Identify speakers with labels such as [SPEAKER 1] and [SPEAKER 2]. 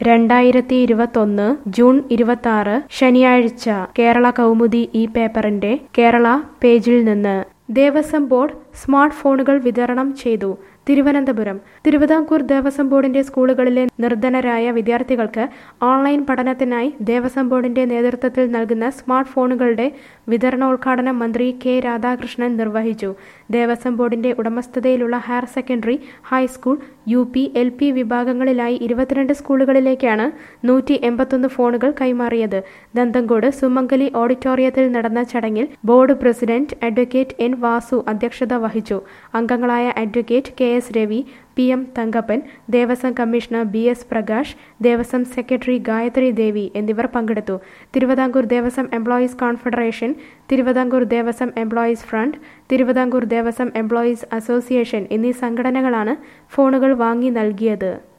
[SPEAKER 1] രണ്ടായിരത്തി ഇരുപത്തൊന്ന് ജൂൺ ഇരുപത്തി ശനിയാഴ്ച കേരള കൗമുദി ഈ പേപ്പറിന്റെ കേരള പേജിൽ നിന്ന് ദേവസ്വം ബോർഡ് സ്മാർട്ട് ഫോണുകൾ വിതരണം ചെയ്തു തിരുവനന്തപുരം തിരുവിതാംകൂർ ദേവസ്വം ബോർഡിന്റെ സ്കൂളുകളിലെ നിർധനരായ വിദ്യാർത്ഥികൾക്ക് ഓൺലൈൻ പഠനത്തിനായി ദേവസ്വം ബോർഡിന്റെ നേതൃത്വത്തിൽ നൽകുന്ന സ്മാർട്ട് ഫോണുകളുടെ വിതരണോദ്ഘാടനം മന്ത്രി കെ രാധാകൃഷ്ണൻ നിർവഹിച്ചു ദേവസ്വം ബോർഡിന്റെ ഉടമസ്ഥതയിലുള്ള higher secondary high school U P L P വിഭാഗങ്ങളിലായി ഇരുപത്തിരണ്ട് സ്കൂളുകളിലേക്കാണ് നൂറ്റി എൺപത്തൊന്ന് ഫോണുകൾ കൈമാറിയത് ദന്തങ്കോട് സുമംഗലി ഓഡിറ്റോറിയത്തിൽ നടന്ന ചടങ്ങിൽ board president advocate N Vasu അധ്യക്ഷത വഹിച്ചു അംഗങ്ങളായ advocate K S Ravi P M Thankappan Devaswom commissioner B S Prakash Devaswom secretary Gayathri Devi എന്നിവർ പങ്കെടുത്തു Thiruvithamkoor Devaswom employees confederation Thiruvithamkoor Devaswom employees front Thiruvithamkoor Devaswom employees association എന്നീ സംഘടനകളാണ് ഫോണുകൾ വാങ്ങി നൽകിയത്